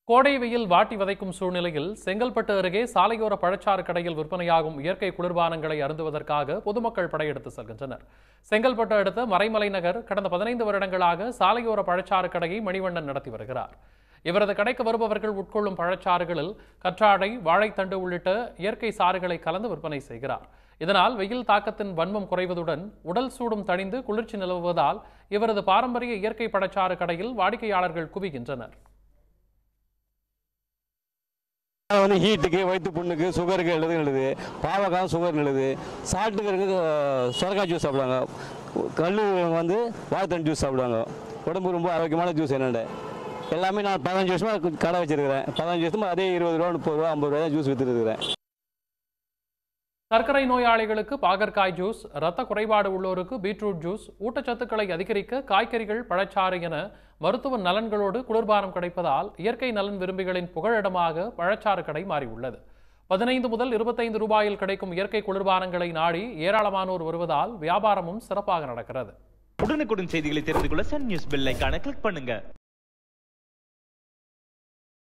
கோடை வெயில் வாட்டி வதைக்கும் சூழ்நிலையில் செங்கல்பட்டு அருகே சாலையோர பழச்சாறு கடையில் விற்பனையாகும் இயற்கை குளிர்பானங்களை அருந்துவதற்காக பொதுமக்கள் படையெடுத்து செல்கின்றனர் செங்கல்பட்டு அடுத்த மறைமலை நகர் கடந்த பதினைந்து வருடங்களாக சாலையோர பழச்சாறு கடையை மணிவண்ணன் நடத்தி வருகிறார் இவரது கடைக்கு வருபவர்கள் உட்கொள்ளும் பழச்சாறுகளில் கற்றாழை வாழைத்தண்டு உள்ளிட்ட இயற்கை சாறுகளை கலந்து விற்பனை செய்கிறார் இதனால் வெயில் தாக்கத்தின் வன்மம் குறைவதுடன் உடல் சூடும் தணிந்து குளிர்ச்சி நிலவுவதால் இவரது பாரம்பரிய இயற்கை பழச்சாறு கடையில் வாடிக்கையாளர்கள் குவிகின்றனர் அது வந்து ஹீட்டுக்கு வயிற்று புண்ணுக்கு சுகருக்கு எழுது எழுது பாவக்காய் சுகர் எழுது சால்ட்டுக்கு சொரக்காய் ஜூஸ் சாப்பிடுவாங்க கல் வந்து வாழைத்தண்டு ஜூஸ் சாப்பிடுவாங்க உடம்பு ரொம்ப ஆரோக்கியமான ஜூஸ் என்னென்ன எல்லாமே நான் பதினஞ்சு வருஷமாக கடை வச்சிருக்கிறேன் பதினஞ்சு வருஷமா அதே இருபது ரூபா முப்பது ரூபா ஐம்பது ரூபா தான் ஜூஸ் விற்றுருக்கிறேன் சர்க்கரை நோயாளிகளுக்கு பாகற்காய் ஜூஸ் இரத்த குறைபாடு உள்ளோருக்கு பீட்ரூட் ஜூஸ் ஊட்டச்சத்துக்களை அதிகரிக்க காய்கறிகள் பழச்சாறு என மருத்துவ நலன்களோடு குளிர்பானம் கிடைப்பதால் இயற்கை நலன் விரும்பிகளின் புகழிடமாக பழச்சாறு கடை மாறியுள்ளது பதினைந்து முதல் இருபத்தைந்து ரூபாயில் கிடைக்கும் இயற்கை குளிர்பானங்களை நாடி ஏராளமானோர் வருவதால் வியாபாரமும் சிறப்பாக நடக்கிறது உடனுக்குடன் செய்திகளை தெரிந்து கொள்ள சன் நியூஸ் பெல் ஐகானை கிளிக் பண்ணுங்க